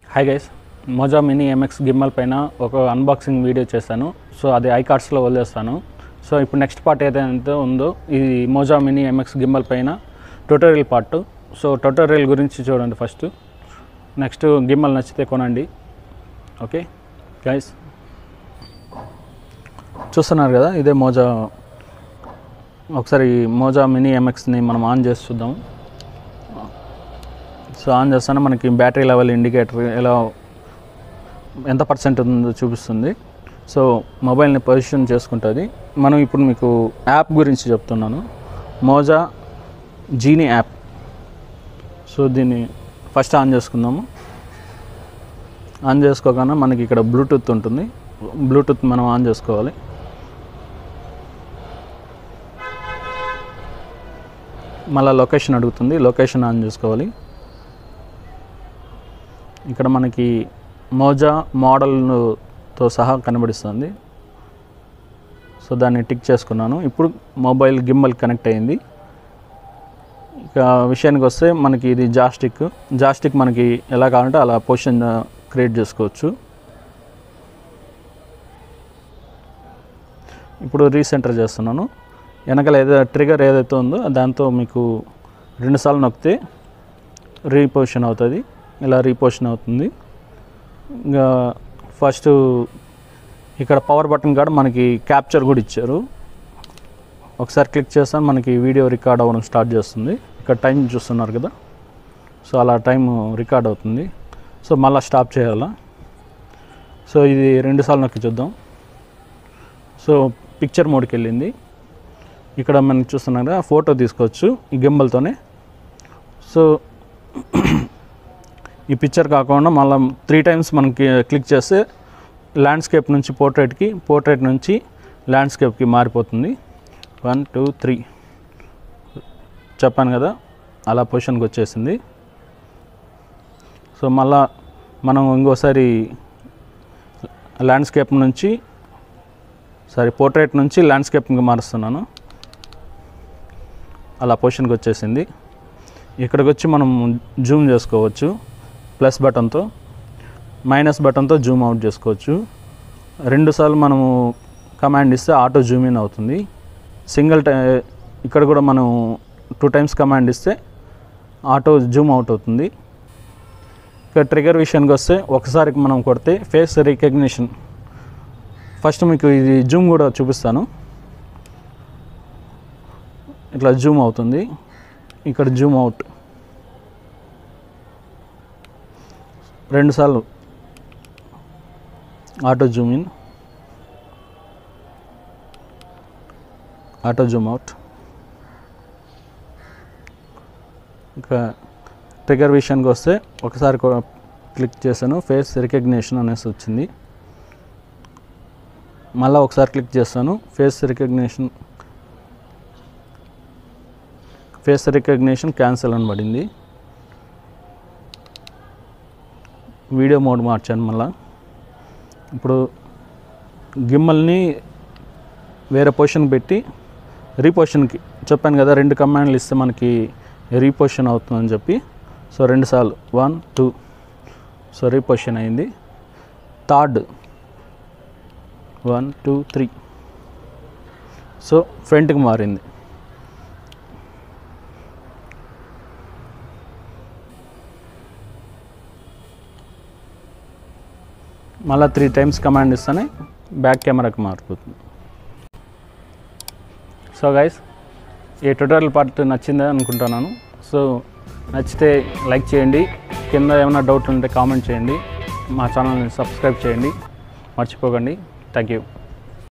hi guys Moza mini MX gimbal పైన ఒక unboxing video చేశాను సో అది ఐ కార్డ్స్లో వదిలేస్తాను సో ఇప్పుడు నెక్స్ట్ పార్ట్ ఏదైతే ఉందో ఇది మోజా మినీ ఎంఎక్స్ గిమ్మల్ పైన ట్యూటోరియల్ పార్ట్ సో ట్యూటోరియల్ గురించి చూడండి ఫస్ట్ నెక్స్ట్ గిమ్మల్ నచ్చితే కొనండి ఓకే గైస్ చూస్తున్నారు కదా ఇదే మోజా ఒకసారి మోజా మినీ ఎంఎక్స్ని మనం ఆన్ చేసి చూద్దాం సో ఆన్ చేస్తానే మనకి బ్యాటరీ లెవెల్ ఇండికేటర్ ఎలా ఎంత పర్సెంట్ ఉందో చూపిస్తుంది సో మొబైల్ని పొజిషన్ చేసుకుంటుంది మనం ఇప్పుడు మీకు యాప్ గురించి చెప్తున్నాను మోజా జీనీ యాప్ సో దీన్ని ఫస్ట్ ఆన్ చేసుకుందాము ఆన్ చేసుకోగానే మనకి ఇక్కడ బ్లూటూత్ ఉంటుంది బ్లూటూత్ మనం ఆన్ చేసుకోవాలి మళ్ళీ లొకేషన్ అడుగుతుంది లొకేషన్ ఆన్ చేసుకోవాలి ఇక్కడ మనకి మోజా మోడల్తో సహా కనబడిస్తుంది సో దాన్ని టిక్ చేసుకున్నాను ఇప్పుడు మొబైల్ గిమ్మల్ కనెక్ట్ అయింది ఇక విషయానికి వస్తే మనకి ఇది జాస్టిక్ జాస్టిక్ మనకి ఎలా కావాలంటే అలా పొజిషన్ క్రియేట్ చేసుకోవచ్చు ఇప్పుడు రీసెంటర్ చేస్తున్నాను వెనకాల ఏదైతే ట్రిగర్ ఏదైతే ఉందో దాంతో మీకు రెండుసార్లు నొక్కితే రీపొజిషన్ అవుతుంది ఇలా రీపొజిషన్ అవుతుంది ఇంకా ఫస్ట్ ఇక్కడ పవర్ బటన్ కాడ మనకి క్యాప్చర్ కూడా ఇచ్చారు ఒకసారి క్లిక్ చేస్తాను మనకి వీడియో రికార్డ్ అవ్వడం స్టార్ట్ చేస్తుంది ఇక్కడ టైం చూస్తున్నారు కదా సో అలా టైం రికార్డ్ అవుతుంది సో మళ్ళీ స్టాప్ చేయాలా సో ఇది రెండుసార్లు నొక్కి చూద్దాం సో పిక్చర్ మోడ్కి వెళ్ళింది ఇక్కడ మనం చూస్తున్నాం కదా ఫోటో తీసుకోవచ్చు ఈ గింబల్తోనే సో ఈ పిక్చర్ కాకుండా మళ్ళీ త్రీ టైమ్స్ మనకి క్లిక్ చేస్తే ల్యాండ్స్కేప్ నుంచి పోర్ట్రేట్కి పోర్ట్రేట్ నుంచి ల్యాండ్స్కేప్కి మారిపోతుంది వన్ టూ త్రీ చెప్పాను కదా అలా పొజిషన్కి వచ్చేసింది సో మళ్ళా మనం ఇంకోసారి ల్యాండ్స్కేప్ నుంచి సారీ పోర్ట్రేట్ నుంచి ల్యాండ్స్కేప్కి మారుస్తున్నాను అలా పొజిషన్కి వచ్చేసింది ఇక్కడికి వచ్చి మనం జూమ్ చేసుకోవచ్చు ప్లస్ బటన్తో మైనస్ బటన్తో జూమ్ అవుట్ చేసుకోవచ్చు రెండుసార్లు మనము కమాండ్ ఇస్తే ఆటో జూమ్ ఇన్ అవుతుంది సింగిల్ టై ఇక్కడ కూడా మనం టూ టైమ్స్ కమాండ్ ఇస్తే ఆటో జూమ్ అవుట్ అవుతుంది ఇక ట్రిగర్ విషయానికి వస్తే ఒకసారి మనం కొడితే ఫేస్ రికగ్నిషన్ ఫస్ట్ మీకు ఇది జూమ్ కూడా చూపిస్తాను ఇట్లా జూమ్ అవుతుంది ఇక్కడ జూమ్ అవుట్ రెండుసార్లు auto zoom in auto zoom out ఇంకా ట్రిగర్ విషయానికి వస్తే ఒకసారి కొ- క్లిక్ చేశాను ఫేస్ రికగ్నిషన్ అనేసి వచ్చింది మళ్ళీ ఒకసారి క్లిక్ చేస్తాను face recognition face recognition cancel అని పడింది వీడియో మోడ్ మార్చాను మళ్ళా ఇప్పుడు గిమ్మల్ని వేరే పొజిషన్ పెట్టి రీపొజిషన్కి చెప్పాను కదా రెండు కమాండ్లు ఇస్తే మనకి రీపొజిషన్ అవుతుందని చెప్పి సో రెండు సార్లు వన్ టూ సో రీపొజిషన్ అయింది third one two three so ఫ్రంట్కి మారింది మళ్ళీ త్రీ టైమ్స్ కమాండ్ ఇస్తేనే బ్యాక్ కెమెరాకి మారిపోతుంది సో గైస్ ఈ ట్యూటోరియల్ పార్ట్ నచ్చిందే అనుకుంటున్నాను సో నచ్చితే లైక్ చేయండి కింద ఏమైనా డౌట్లు ఉంటే కామెంట్ చేయండి మా ఛానల్ని సబ్స్క్రైబ్ చేయండి మర్చిపోకండి థ్యాంక్ యూ